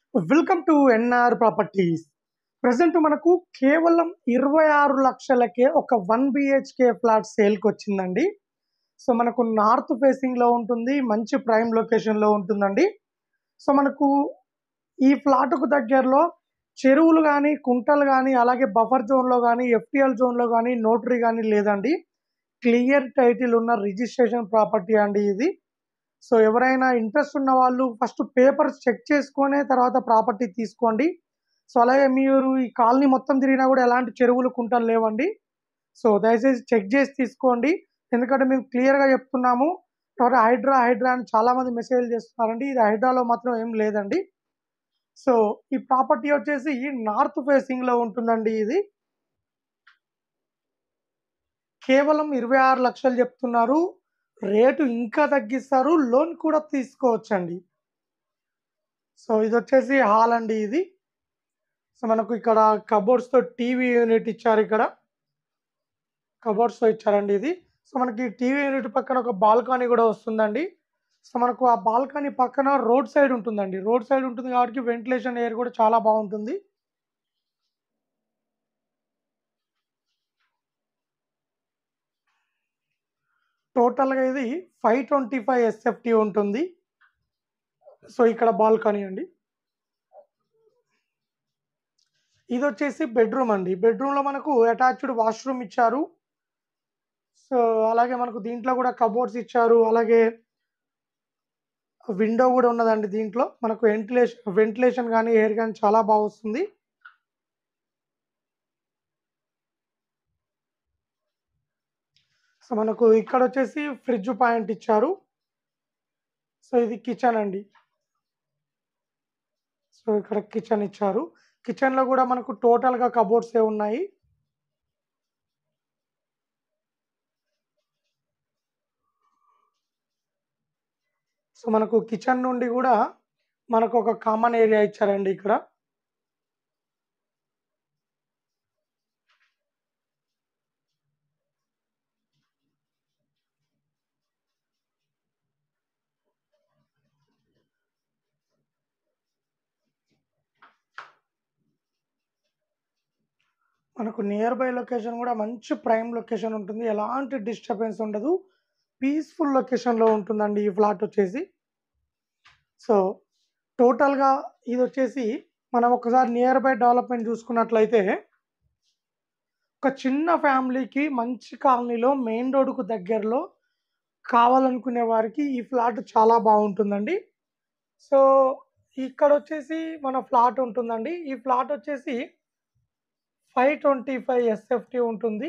Welcome to NR properties present మనకు కేవలం ఇరవై ఆరు లక్షలకే ఒక వన్ బిహెచ్కే ఫ్లాట్ సేల్కి వచ్చిందండి సో మనకు నార్త్ ఫేసింగ్లో ఉంటుంది మంచి ప్రైమ్ లొకేషన్లో ఉంటుందండి సో మనకు ఈ ఫ్లాట్కు దగ్గరలో చెరువులు కానీ కుంటలు కానీ అలాగే బఫర్ జోన్లో కానీ ఎఫ్టిఎల్ జోన్లో కానీ నోటరీ కానీ లేదండి క్లియర్ టైటిల్ ఉన్న రిజిస్ట్రేషన్ ప్రాపర్టీ అండి ఇది సో ఎవరైనా ఇంట్రెస్ట్ ఉన్న వాళ్ళు ఫస్ట్ పేపర్స్ చెక్ చేసుకునే తర్వాత ప్రాపర్టీ తీసుకోండి సో అలాగే మీరు ఈ కాలనీ మొత్తం తిరిగినా కూడా ఎలాంటి చెరువులు కుంటలు లేవండి సో దయచేసి చెక్ చేసి తీసుకోండి ఎందుకంటే మేము క్లియర్గా చెప్తున్నాము ఎవరు హైడ్రా హైడ్రా అని చాలామంది మెసేజ్ చేస్తున్నారండి ఇది హైడ్రాలో మాత్రం ఏం లేదండి సో ఈ ప్రాపర్టీ వచ్చేసి నార్త్ ఫేసింగ్లో ఉంటుందండి ఇది కేవలం ఇరవై ఆరు లక్షలు చెప్తున్నారు రేటు ఇంకా తగ్గిస్తారు లోన్ కూడా తీసుకోవచ్చండి సో ఇది వచ్చేసి హాల్ అండి ఇది సో మనకు ఇక్కడ కబోర్డ్స్తో టీవీ యూనిట్ ఇచ్చారు ఇక్కడ కబోర్డ్స్తో ఇచ్చారండి ఇది సో మనకి టీవీ యూనిట్ పక్కన ఒక బాల్కనీ కూడా వస్తుందండి సో మనకు ఆ బాల్కనీ పక్కన రోడ్ సైడ్ ఉంటుందండి రోడ్ సైడ్ ఉంటుంది కాబట్టి వెంటిలేషన్ ఎయిర్ కూడా చాలా బాగుంటుంది టోటల్గా ఇది ఫైవ్ ట్వంటీ ఫైవ్ ఎస్ఎఫ్టీ ఉంటుంది సో ఇక్కడ బాల్కనీ అండి ఇది వచ్చేసి బెడ్రూమ్ అండి బెడ్రూమ్లో మనకు అటాచ్డ్ వాష్రూమ్ ఇచ్చారు సో అలాగే మనకు దీంట్లో కూడా కబోర్డ్స్ ఇచ్చారు అలాగే విండో కూడా ఉన్నదండి దీంట్లో మనకు వెంటిలేషన్ వెంటిలేషన్ కానీ ఎయిర్ కానీ చాలా బాగా వస్తుంది సో మనకు ఇక్కడ వచ్చేసి ఫ్రిడ్జ్ పాయింట్ ఇచ్చారు సో ఇది కిచెన్ అండి సో ఇక్కడ కిచెన్ ఇచ్చారు కిచెన్లో కూడా మనకు టోటల్గా కబోర్డ్స్ ఏ ఉన్నాయి సో మనకు కిచెన్ నుండి కూడా మనకు ఒక కామన్ ఏరియా ఇచ్చారండి ఇక్కడ మనకు నియర్ బై లొకేషన్ కూడా మంచి ప్రైమ్ లొకేషన్ ఉంటుంది ఎలాంటి డిస్టర్బెన్స్ ఉండదు పీస్ఫుల్ లొకేషన్లో ఉంటుందండి ఈ ఫ్లాట్ వచ్చేసి సో టోటల్గా ఇది వచ్చేసి మనం ఒకసారి నియర్ బై డెవలప్మెంట్ చూసుకున్నట్లయితే ఒక చిన్న ఫ్యామిలీకి మంచి కాలనీలో మెయిన్ రోడ్డుకు దగ్గరలో కావాలనుకునే వారికి ఈ ఫ్లాట్ చాలా బాగుంటుందండి సో ఇక్కడ వచ్చేసి మన ఫ్లాట్ ఉంటుందండి ఈ ఫ్లాట్ వచ్చేసి ఫైవ్ ట్వంటీ ఫైవ్ ఎస్ఎఫ్టీ ఉంటుంది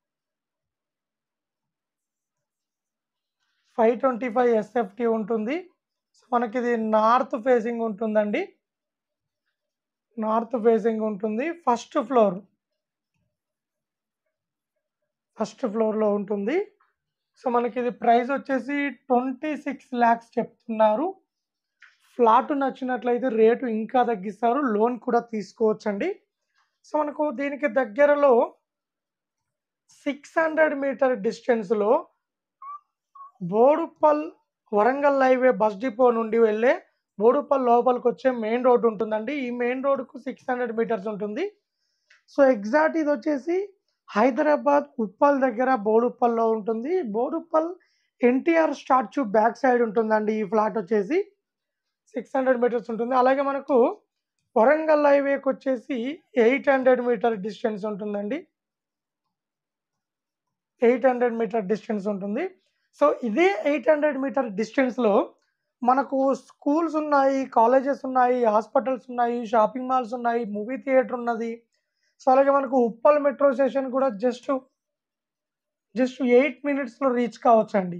ఫైవ్ ట్వంటీ ఫైవ్ ఎస్ఎఫ్టీ ఉంటుంది సో మనకి ఇది నార్త్ ఫేసింగ్ ఉంటుందండి నార్త్ ఫేసింగ్ ఉంటుంది ఫస్ట్ ఫ్లోర్ ఫస్ట్ ఫ్లోర్లో ఉంటుంది సో మనకి ఇది ప్రైస్ వచ్చేసి ట్వంటీ సిక్స్ ల్యాక్స్ చెప్తున్నారు ఫ్లాట్ నచ్చినట్లయితే రేటు ఇంకా తగ్గిస్తారు లోన్ కూడా తీసుకోవచ్చండి సో మనకు దీనికి దగ్గరలో సిక్స్ హండ్రెడ్ మీటర్ డిస్టెన్స్లో Boduppal Warangal highway bus depot నుండి వెళ్ళే బోడుపల్ లోపలికి వచ్చే మెయిన్ రోడ్ ఉంటుందండి ఈ మెయిన్ రోడ్కు సిక్స్ హండ్రెడ్ మీటర్స్ ఉంటుంది సో ఎగ్జాక్ట్ ఇది వచ్చేసి హైదరాబాద్ ఉప్పల్ దగ్గర బోడుప్పల్లో ఉంటుంది Boduppal NTR statue back side ఉంటుందండి ఈ ఫ్లాట్ వచ్చేసి సిక్స్ హండ్రెడ్ మీటర్స్ ఉంటుంది అలాగే మనకు వరంగల్ హైవేకి వచ్చేసి ఎయిట్ హండ్రెడ్ మీటర్ డిస్టెన్స్ ఉంటుందండి ఎయిట్ హండ్రెడ్ మీటర్ డిస్టెన్స్ ఉంటుంది సో ఇదే ఎయిట్ హండ్రెడ్ మీటర్ డిస్టెన్స్లో మనకు స్కూల్స్ ఉన్నాయి కాలేజెస్ ఉన్నాయి హాస్పిటల్స్ ఉన్నాయి షాపింగ్ మాల్స్ ఉన్నాయి మూవీ థియేటర్ ఉన్నది సో అలాగే మనకు ఉప్పల్ మెట్రో స్టేషన్ కూడా జస్ట్ జస్ట్ ఎయిట్ మినిట్స్లో రీచ్ కావచ్చండి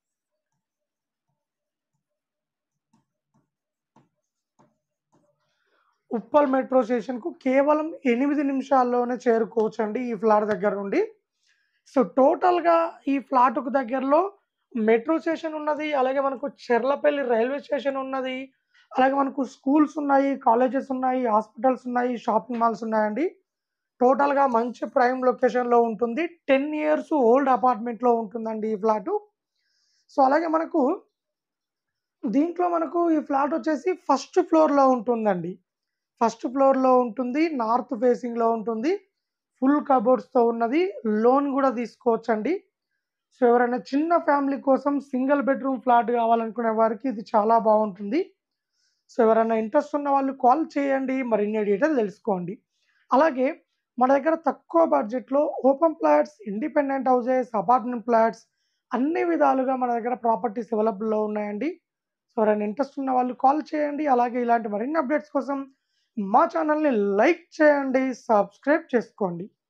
ఉప్పల్ మెట్రో స్టేషన్కు కేవలం ఎనిమిది నిమిషాల్లోనే చేరుకోవచ్చు అండి ఈ ఫ్లాట్ దగ్గర నుండి సో టోటల్గా ఈ ఫ్లాట్కు దగ్గరలో మెట్రో స్టేషన్ ఉన్నది అలాగే మనకు చెర్లపల్లి రైల్వే స్టేషన్ ఉన్నది అలాగే మనకు స్కూల్స్ ఉన్నాయి కాలేజెస్ ఉన్నాయి హాస్పిటల్స్ ఉన్నాయి షాపింగ్ మాల్స్ ఉన్నాయండి టోటల్గా మంచి ప్రైమ్ లొకేషన్లో ఉంటుంది టెన్ ఇయర్స్ ఓల్డ్ అపార్ట్మెంట్లో ఉంటుందండి ఈ ఫ్లాటు సో అలాగే మనకు దీంట్లో మనకు ఈ ఫ్లాట్ వచ్చేసి ఫస్ట్ ఫ్లోర్లో ఉంటుందండి ఫస్ట్ ఫ్లోర్‌లో ఉంటుంది. నార్త్ ఫేసింగ్‌లో ఉంటుంది. ఫుల్ కబోర్డ్స్‌తో ఉన్నది. లోన్ గూడా తీసుకోవచ్చండి. సో, ఎవరైనా చిన్న ఫ్యామిలీ కోసం సింగిల్ బెడ్‌రూమ్ ఫ్లాట్ కావాలనుకునే వారికి ఇది చాలా బావుంటుంది. సో, ఎవరైనా ఇంట్రెస్ట్ ఉన్న వాళ్ళు కాల్ చేయండి. మరిన్ని డీటెయిల్ తెలుసుకోండి. అలాగే మన దగ్గర తక్కువ బడ్జెట్‌లో open flats, independent houses, apartment flats అన్ని విధాలుగా మన దగ్గర ప్రాపర్టీస్ అవైలబుల్‌లో ఉన్నాయండి. సో, ఎవరైనా ఇంట్రెస్ట్ ఉన్న వాళ్ళు కాల్ చేయండి. అలాగే ఇలాంటి మరిన్ని అప్డేట్స్ కోసం మా ఛానెల్‌ని లైక్ చేయండి. సబ్స్క్రైబ్ చేసుకోండి.